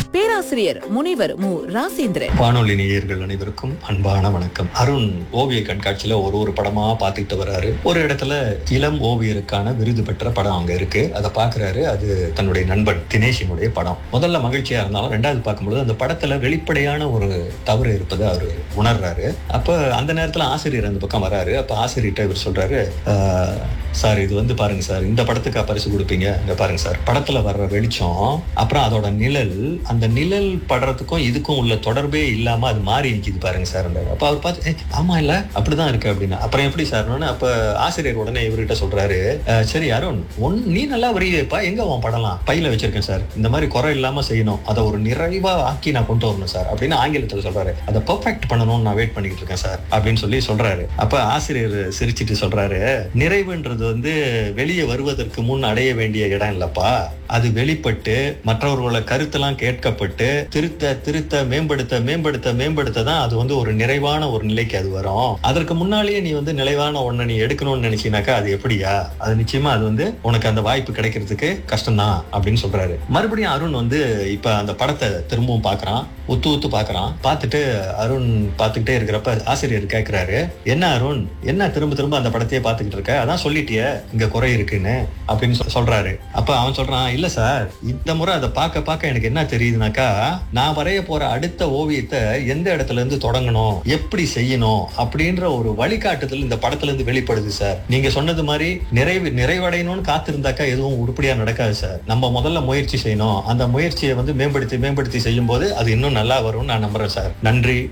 பேராசிரியர் முனைவர் மு ராசேந்திரன் வானொலி நேயர்கள் அனைவருக்கும் அன்பான வணக்கம் அருண் ஓவிய கண்காட்சியில ஒரு ஒரு படமா பார்த்துக்கிட்டு வராரு ஒரு இடத்துல இளம் ஓவியருக்கான விருது பெற்ற படம் அங்க இருக்கு அதை பாக்குறாரு அது தன்னுடைய நண்பன் தினேஷினுடைய படம் முதல்ல மகிழ்ச்சியா இருந்தாலும் ரெண்டாவது பார்க்கும்போது அந்த படத்துல வெளிப்படையான ஒரு தவறு இருப்பதை அவர் உணர்றாரு அப்ப அந்த நேரத்துல ஆசிரியர் அந்த பக்கம் வராரு அப்ப ஆசிரியர்கிட்ட இவர் சொல்றாரு "ஆஹ், சார் இது வந்து பாருங்க சார் இந்த படத்துக்கு பரிசு கொடுப்பீங்க இங்க பாருங்க சார் படத்துல வர்ற வெளிச்சம் அப்புறம் அதோட நிழல் அந்த நிழல் படுறதுக்கும் இதுக்கும் உள்ள தொடர்பே இல்லாம அது மாறி நிக்குது பாருங்க சார் அப்ப அவர் பார்த்து "ஏய், ஆமா இல்ல அப்படிதான் இருக்கு அப்படின்னு அப்புறம் எப்படி சார் அப்ப ஆசிரியர் உடனே இவர்கிட்ட சொல்றாரு "அஹ், சரி அருண் ஒன் நீ நல்லா வரையப்பா எங்க உன் படலாம் பையில வச்சிருக்கேன் சார் இந்த மாதிரி குறை இல்லாம செய்யணும் அதை ஒரு நிறைவா ஆக்கி நான் கொண்டு வரணும் சார் அப்படின்னு ஆங்கிலத்துல சொல்றாரு அதை பெர்ஃபெக்ட் பண்ணணும்னு நான் வெயிட் பண்ணிட்டு இருக்கேன் சார் அப்படின்னு சொல்லி சொல்றாரு அப்ப ஆசிரியர் சிரிச்சிட்டு சொல்றாரு நிறைவுன்றது வந்து வெளியே வருவதற்கு முன் அடைய வேண்டிய இடம் இல்லப்பா அது வெளிப்பட்டு மற்றவர்களோட கருத்தெல்லாம் கேட்கப்பட்டு திருத்த திருத்த மேம்படுத்த மேம்படுத்த மேம்படுத்த தான் அது வந்து ஒரு நிறைவான ஒரு நிலைக்கு அது வரும் அதற்கு முன்னாலேயே நீ வந்து நிலைவான ஒண்ணை நீ எடுக்கணும்னு நினைச்சீனாக்கா அது எப்படியா அது நிச்சயமா அது வந்து உனக்கு அந்த வாய்ப்பு கிடைக்கிறதுக்கு கஷ்டம்தான் அப்படின்னு சொல்றாரு மறுபடியும் அருண் வந்து இப்ப அந்த படத்தை திரும்பவும் பாக்குறான் உத்து உத்து பாக்குறான் பார்த்துட்டு அருண் பார்த்துக்கிட்டே இருக்கிறப்ப ஆசிரியர் கேட்கிறாரு என்ன அருண் என்ன திரும்ப திரும்ப அந்த படத்தையே பார்த்துக்கிட்டு இருக்க அதான் சொல்லிட்டியே இங்க குறை இருக்குன்னு அப்படின்னு சொ- சொல்றாரு அப்ப அவன் சொல்றான் இல்ல சார் இந்த முறை அதை பார்க்க பார்க்க எனக்கு என்ன தெரியுதுனாக்கா நான் வரைய போற அடுத்த ஓவியத்தை எந்த இடத்துல இருந்து தொடங்கணும் எப்படி செய்யணும் அப்படின்ற ஒரு வழிகாட்டுதல் இந்த படத்துல இருந்து வெளிப்படுது சார் நீங்க சொன்னது மாதிரி நிறைவு நிறைவடையணும்னு காத்திருந்தாக்கா எதுவும் உருப்படியா நடக்காது சார் நம்ம முதல்ல முயற்சி செய்யணும் அந்த முயற்சியை வந்து மேம்படுத்தி மேம்படுத்தி செய்யும் போது அது இன்னும் நல்லா வரும்னு நான் நம்புறேன் சார் நன்றி